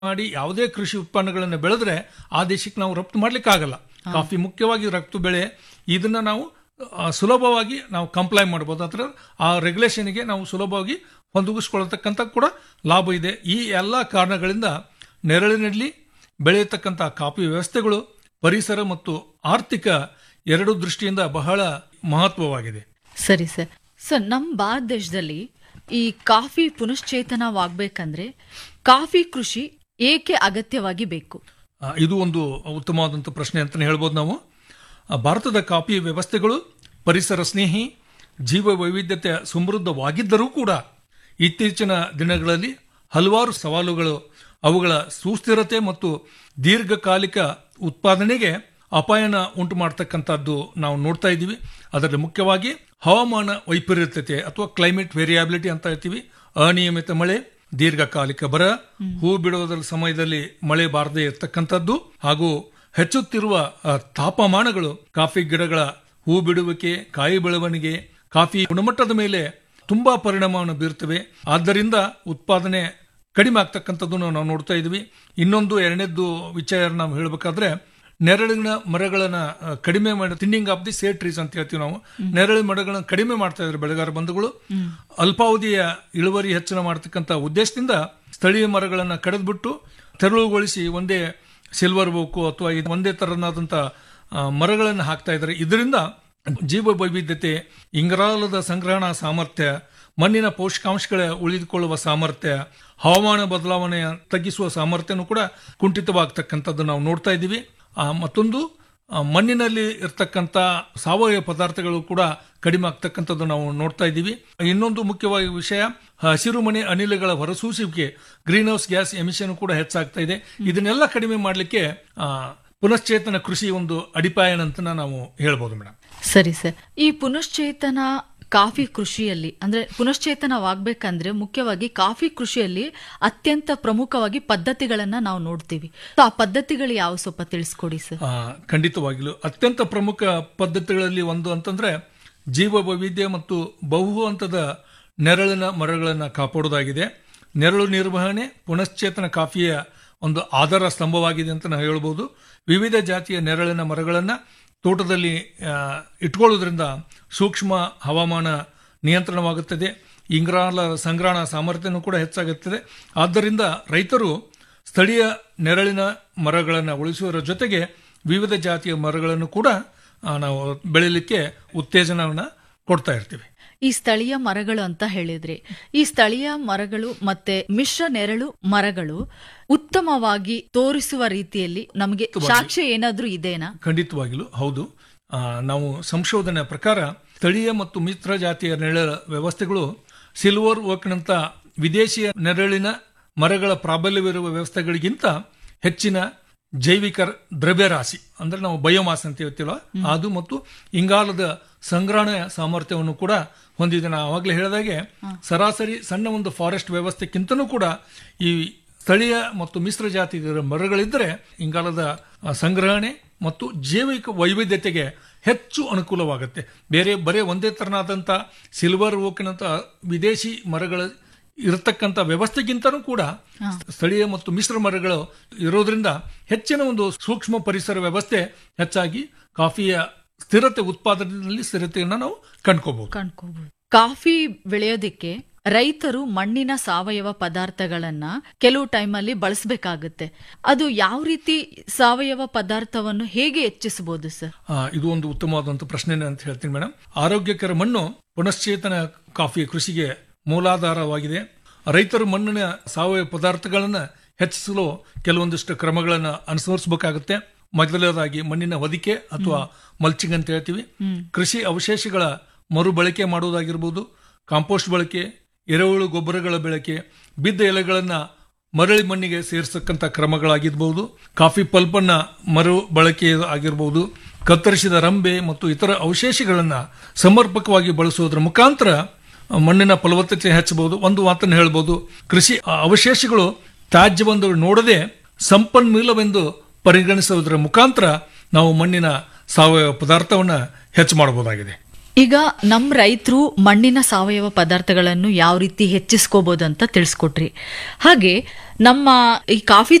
ಮಾಡಿ ಯಾವುದೇ ಕೃಷಿ ಉತ್ಪನ್ನಗಳನ್ನು ಬೆಳೆದ್ರೆ ಆ ದೇಶಕ್ಕೆ ನಾವು ರಫ್ತು ಮಾಡ್ಲಿಕ್ಕೆ ಆಗಲ್ಲ ಕಾಫಿ ಮುಖ್ಯವಾಗಿ ರಫ್ತು ಬೆಳೆ ಇದನ್ನ ನಾವು ಆ, ಸುಲಭವಾಗಿ ನಾವು ಕಂಪ್ಲೈ ಮಾಡ್ಬೋದು ಅದರ ಆ ರೆಗ್ಯುಲೇಷನ್ಗೆ ನಾವು ಸುಲಭವಾಗಿ ಹೊಂದಿಸ್ಕೊಳ್ತಕ್ಕಂಥ ಕೂಡ ಲಾಭ ಇದೆ ಈ ಎಲ್ಲ ಕಾರಣಗಳಿಂದ ನೆರಳಿನಲ್ಲಿ ಬೆಳೆಯತಕ್ಕಂಥ ಕಾಫಿ ವ್ಯವಸ್ಥೆಗಳು ಪರಿಸರ ಮತ್ತು ಆರ್ಥಿಕ ಎರಡು ದೃಷ್ಟಿಯಿಂದ ಬಹಳ ಮಹತ್ವವಾಗಿದೆ ಸರಿ ಸರ್ ಸರ್ ನಮ್ಮ ಭಾರತ ದೇಶದಲ್ಲಿ ಈ ಕಾಫಿ ಪುನಶ್ಚೇತನವಾಗಬೇಕಂದ್ರೆ ಕಾಫಿ ಕೃಷಿ ಏಕೆ ಅಗತ್ಯವಾಗಿ ಬೇಕು ಆ, ಇದು ಒಂದು ಉತ್ತಮವಾದಂಥ ಪ್ರಶ್ನೆ ಅಂತಲೇ ಹೇಳ್ಬೋದು ನಾವು ಆ, ಭಾರತದ ಕಾಫಿ ವ್ಯವಸ್ಥೆಗಳು ಪರಿಸರ ಸ್ನೇಹಿ ಜೀವ ವೈವಿಧ್ಯತೆ ಸಮೃದ್ಧವಾಗಿದ್ದರೂ ಕೂಡ ಇತ್ತೀಚಿನ ದಿನಗಳಲ್ಲಿ ಹಲವಾರು ಸವಾಲುಗಳು ಅವುಗಳ ಸುಸ್ಥಿರತೆ ಮತ್ತು ದೀರ್ಘಕಾಲಿಕ ಉತ್ಪಾದನೆಗೆ ಅಪಾಯನ ಉಂಟು ಮಾಡತಕ್ಕಂಥದ್ದು ನಾವು ನೋಡ್ತಾ ಇದ್ದೀವಿ ಅದರಲ್ಲಿ ಮುಖ್ಯವಾಗಿ ಹವಾಮಾನ ವೈಪರೀತ್ಯತೆ ಅಥವಾ ಕ್ಲೈಮೇಟ್ ವೇರಿಯಾಬಿಲಿಟಿ ಅಂತ ಹೇಳ್ತೀವಿ ಅನಿಯಮಿತ ಮಳೆ ದೀರ್ಘಕಾಲಿಕ ಬರ ಹೂ ಬಿಡುವುದರ ಸಮಯದಲ್ಲಿ ಮಳೆ ಬಾರದೇ ಇರತಕ್ಕಂಥದ್ದು ಹಾಗೂ ಹೆಚ್ಚುತ್ತಿರುವ ಆ, ತಾಪಮಾನಗಳು ಕಾಫಿ ಗಿಡಗಳ ಹೂ ಬಿಡುವಿಕೆ ಕಾಯಿ ಬೆಳವಣಿಗೆ ಕಾಫಿ ಗುಣಮಟ್ಟದ ಮೇಲೆ ತುಂಬಾ ಪರಿಣಾಮವನ್ನು ಬೀರ್ತವೆ ಆದ್ದರಿಂದ ಉತ್ಪಾದನೆ ಕಡಿಮೆ ಆಗ್ತಕ್ಕಂಥದ್ದನ್ನು ನಾವು ನೋಡ್ತಾ ಇದ್ವಿ ಇನ್ನೊಂದು ಎರಡನೇದ್ದು ವಿಚಾರ ನಾವು ಹೇಳಬೇಕಾದ್ರೆ ನೆರಳಿನ ಮರಗಳನ್ನ ಆ, ಕಡಿಮೆ ಮಾಡಿ thinning of the shade trees ಅಂತ ಹೇಳ್ತೀವಿ ನಾವು ನೆರಳಿನ ಮರಗಳನ್ನ ಕಡಿಮೆ ಮಾಡ್ತಾ ಇದ್ದಾರೆ ಬೆಳೆಗಾರ ಬಂಧುಗಳು ಅಲ್ಪಾವಧಿಯ ಇಳುವರಿ ಹೆಚ್ಚಳ ಮಾಡತಕ್ಕಂಥ ಉದ್ದೇಶದಿಂದ ಸ್ಥಳೀಯ ಮರಗಳನ್ನ ಕಡಿದ್ಬಿಟ್ಟು ತೆರಳುಗೊಳಿಸಿ ಒಂದೇ ಸಿಲ್ವರ್ ಬೋಕು ಅಥವಾ ಇದು ಒಂದೇ ತರನಾದಂಥ ಮರಗಳನ್ನು ಹಾಕ್ತಾ ಇದ್ದಾರೆ ಇದರಿಂದ ಜೀವ ವೈವಿಧ್ಯತೆ ಇಂಗಾಲದ ಸಂಗ್ರಹಣಾ ಸಾಮರ್ಥ್ಯ ಮಣ್ಣಿನ ಪೋಷಕಾಂಶಗಳ ಉಳಿದುಕೊಳ್ಳುವ ಸಾಮರ್ಥ್ಯ ಹವಾಮಾನ ಬದಲಾವಣೆ ತಗ್ಗಿಸುವ ಸಾಮರ್ಥ್ಯನೂ ಕೂಡ ಕುಂಠಿತವಾಗ್ತಕ್ಕಂಥದ್ದು ನಾವು ನೋಡ್ತಾ ಇದ್ದೀವಿ ಆ, ಮತ್ತೊಂದು ಆ, ಮಣ್ಣಿನಲ್ಲಿ ಇರ್ತಕ್ಕಂಥ ಸಾವಯವ ಪದಾರ್ಥಗಳು ಕೂಡ ಕಡಿಮೆ ಆಗ್ತಕ್ಕಂಥದ್ದು ನಾವು ನೋಡ್ತಾ ಇದ್ದೀವಿ ಇನ್ನೊಂದು ಮುಖ್ಯವಾಗಿ ವಿಷಯ ಹಸಿರು ಮನೆ ಅನಿಲಗಳ ಹೊರಸೂಸುವಿಕೆ ಗ್ರೀನ್ ಹೌಸ್ ಗ್ಯಾಸ್ ಎಮಿಷನ್ ಕೂಡ ಹೆಚ್ಚಾಗ್ತಾ ಇದೆ ಇದನ್ನೆಲ್ಲ ಕಡಿಮೆ ಮಾಡಲಿಕ್ಕೆ ಪುನಶ್ಚೇತನ ಕೃಷಿ ಒಂದು ಅಡಿಪಾಯನ ಅಂತ ನಾವು ಹೇಳ್ಬೋದು ಮೇಡಮ್ ಸರಿ ಸರ್ ಈ ಪುನಶ್ಚೇತನ ಕಾಫಿ ಕೃಷಿಯಲ್ಲಿ ಅಂದ್ರೆ ಪುನಶ್ಚೇತನವಾಗಬೇಕಂದ್ರೆ ಮುಖ್ಯವಾಗಿ ಕಾಫಿ ಕೃಷಿಯಲ್ಲಿ ಅತ್ಯಂತ ಪ್ರಮುಖವಾಗಿ ಪದ್ಧತಿಗಳನ್ನ ನಾವು ನೋಡ್ತೀವಿ So, ಆ ಪದ್ಧತಿಗಳು ಯಾವ ಸ್ವಲ್ಪ ತಿಳಿಸ್ಕೊಡಿ ಸರ್ ಆ, ಖಂಡಿತವಾಗಿಲು ಅತ್ಯಂತ ಪ್ರಮುಖ ಪದ್ಧತಿಗಳಲ್ಲಿ ಒಂದು ಅಂತಂದ್ರೆ ಜೀವ ವೈವಿಧ್ಯ ಮತ್ತು ಬಹು ಹಂತದ ನೆರಳಿನ ಮರಗಳನ್ನು ಕಾಪಾಡುವುದಾಗಿದೆ ನೆರಳು ನಿರ್ವಹಣೆ ಪುನಶ್ಚೇತನ ಕಾಫಿಯ ಒಂದು ಆಧಾರ ಸ್ತಂಭವಾಗಿದೆ ಅಂತ ನಾವು ಹೇಳ್ಬೋದು ವಿವಿಧ ಜಾತಿಯ ನೆರಳಿನ ಮರಗಳನ್ನು ತೋಟದಲ್ಲಿ ಆ, ಇಟ್ಕೊಳ್ಳೋದ್ರಿಂದ ಸೂಕ್ಷ್ಮ ಹವಾಮಾನ ನಿಯಂತ್ರಣವಾಗುತ್ತದೆ ಇಂಗಾಲ ಸಂಗ್ರಹಣ ಸಾಮರ್ಥ್ಯನೂ ಕೂಡ ಹೆಚ್ಚಾಗುತ್ತದೆ ಆದ್ದರಿಂದ ರೈತರು ಸ್ಥಳೀಯ ನೆರಳಿನ ಮರಗಳನ್ನು ಉಳಿಸುವುದರ ಜೊತೆಗೆ ವಿವಿಧ ಜಾತಿಯ ಮರಗಳನ್ನು ಕೂಡ ಆ, ನಾವು ಬೆಳಿಲಿಕ್ಕೆ ಉತ್ತೇಜನವನ್ನು ಕೊಡ್ತಾ ಇರ್ತೀವಿ ಈ ಸ್ಥಳೀಯ ಮರಗಳು ಅಂತ ಹೇಳಿದ್ರಿ ಈ ಸ್ಥಳೀಯ ಮರಗಳು ಮತ್ತೆ ಮಿಶ್ರ ನೆರಳು ಮರಗಳು ಉತ್ತಮವಾಗಿ ತೋರಿಸುವ ರೀತಿಯಲ್ಲಿ ನಮಗೆ ಸಾಕ್ಷ್ಯ ಏನಾದ್ರೂ ಇದೆನಾ ಖಂಡಿತವಾಗಿಲು ಹೌದು ಆ, ನಾವು ಸಂಶೋಧನೆ ಪ್ರಕಾರ ಸ್ಥಳೀಯ ಮತ್ತು ಮಿತ್ರ ಜಾತಿಯ ನೆರಳ ವ್ಯವಸ್ಥೆಗಳು ಸಿಲ್ವರ್ ಓಕ್ನಂತ ವಿದೇಶಿಯ ನೆರಳಿನ ಮರಗಳ ಪ್ರಾಬಲ್ಯವಿರುವ ವ್ಯವಸ್ಥೆಗಳಿಗಿಂತ ಹೆಚ್ಚಿನ ಜೈವಿಕ ದ್ರವ್ಯರಾಶಿ ಅಂದ್ರೆ ನಾವು ಬಯೋಮಾಸ್ ಅಂತ ಹೇಳ್ತೀವಲ್ಲ ಅದು ಮತ್ತು ಇಂಗಾಲದ ಸಂಗ್ರಹಣೆ ಸಾಮರ್ಥ್ಯವನ್ನು ಕೂಡ ಹೊಂದಿದೆ ನಾವು ಆವಾಗಲೇ ಹೇಳಿದಾಗೆ ಸರಾಸರಿ ಸಣ್ಣ ಒಂದು ಫಾರೆಸ್ಟ್ ವ್ಯವಸ್ಥೆಕ್ಕಿಂತನೂ ಕೂಡ ಈ ಸ್ಥಳೀಯ ಮತ್ತು ಮಿಶ್ರ ಜಾತಿಯ ಮರಗಳಿದ್ದರೆ ಇಂಗಾಲದ ಆ, ಸಂಗ್ರಹಣೆ ಮತ್ತು ಜೈವಿಕ ವೈವಿಧ್ಯತೆಗೆ ಹೆಚ್ಚು ಅನುಕೂಲವಾಗುತ್ತೆ ಬೇರೆ ಬರೀ ಒಂದೇ ತರನಾದಂಥ ಸಿಲ್ವರ್ ಓಕಿನಂತ ವಿದೇಶಿ ಮರಗಳ ಇರತಕ್ಕಂಥ ವ್ಯವಸ್ಥೆಗಿಂತನೂ ಕೂಡ ಸ್ಥಳೀಯ ಮತ್ತು ಮಿಶ್ರ ಮರಗಳು ಇರೋದ್ರಿಂದ ಹೆಚ್ಚಿನ ಒಂದು ಸೂಕ್ಷ್ಮ ಪರಿಸರ ವ್ಯವಸ್ಥೆ ಹೆಚ್ಚಾಗಿ ಕಾಫಿಯ ಸ್ಥಿರತೆ ಉತ್ಪಾದನೆಯಲ್ಲಿ ಸ್ಥಿರತೆಯನ್ನು ನಾವು ಕಂಡ್ಕೋಬಹುದು ಕಂಡ್ಕೋಬಹುದು ಕಾಫಿ ಬೆಳೆಯೋದಿಕ್ಕೆ ರೈತರು ಮಣ್ಣಿನ ಸಾವಯವ ಪದಾರ್ಥಗಳನ್ನ ಕೆಲವು ಟೈಮಲ್ಲಿ ಬಳಸಬೇಕಾಗುತ್ತೆ ಅದು ಯಾವ ರೀತಿ ಸಾವಯವ ಪದಾರ್ಥವನ್ನು ಹೇಗೆ ಹೆಚ್ಚಿಸಬಹುದು ಸರ್ ಆ, ಇದು ಒಂದು ಉತ್ತಮವಾದಂಥ ಪ್ರಶ್ನೆ ಅಂತ ಹೇಳ್ತೀನಿ ಮೇಡಮ್ ಆರೋಗ್ಯಕರ ಮಣ್ಣು ಪುನಶ್ಚೇತನ ಕಾಫಿ ಕೃಷಿಗೆ ಮೂಲಾಧಾರವಾಗಿದೆ ರೈತರು ಮಣ್ಣಿನ ಸಾವಯವ ಪದಾರ್ಥಗಳನ್ನು ಹೆಚ್ಚಿಸಲು ಕೆಲವೊಂದಿಷ್ಟು ಕ್ರಮಗಳನ್ನು ಅನುಸರಿಸಬೇಕಾಗುತ್ತೆ ಮೊದಲನೇದಾಗಿ ಮಣ್ಣಿನ ಹೊದಿಕೆ ಅಥವಾ ಮಲ್ಚಿಂಗ್ ಅಂತ ಹೇಳ್ತೀವಿ ಕೃಷಿ ಅವಶೇಷಗಳ ಮರುಬಳಕೆ ಮಾಡುವುದಾಗಿರ್ಬೋದು ಕಾಂಪೋಸ್ಟ್ ಬಳಕೆ ಎರೆಹುಳು ಗೊಬ್ಬರಗಳ ಬಳಕೆ ಬಿದ್ದ ಎಲೆಗಳನ್ನ ಮರಳಿ ಮಣ್ಣಿಗೆ ಸೇರಿಸತಕ್ಕಂಥ ಕ್ರಮಗಳಾಗಿರ್ಬೋದು ಕಾಫಿ ಪಲ್ಪನ್ನ ಮರು ಬಳಕೆ ಆಗಿರ್ಬೋದು ಕತ್ತರಿಸಿದ ರಂಬೆ ಮತ್ತು ಇತರ ಅವಶೇಷಗಳನ್ನು ಸಮರ್ಪಕವಾಗಿ ಬಳಸುವುದರ ಮುಖಾಂತರ ಮಣ್ಣಿನ ಫಲವತ್ತತೆ ಹೆಚ್ಚಬಹುದು ಒಂದು ಮಾತನ್ನು ಹೇಳ್ಬೋದು ಕೃಷಿ ಅವಶೇಷಗಳು ತ್ಯಾಜ್ಯವೆಂದು ನೋಡದೆ ಸಂಪನ್ಮೂಲವೆಂದು ಪರಿಗಣಿಸುವುದರ ಮುಖಾಂತರ ನಾವು ಮಣ್ಣಿನ ಸಾವಯವ ಪದಾರ್ಥವನ್ನು ಹೆಚ್ಚು ಮಾಡಬಹುದಾಗಿದೆ ಈಗ ನಮ್ಮ ರೈತರು ಮಣ್ಣಿನ ಸಾವಯವ ಪದಾರ್ಥಗಳನ್ನು ಯಾವ ರೀತಿ ಹೆಚ್ಚಿಸ್ಕೋಬಹುದು ಅಂತ ತಿಳಿಸ್ಕೊಟ್ರಿ ಹಾಗೆ ನಮ್ಮ ಈ ಕಾಫಿ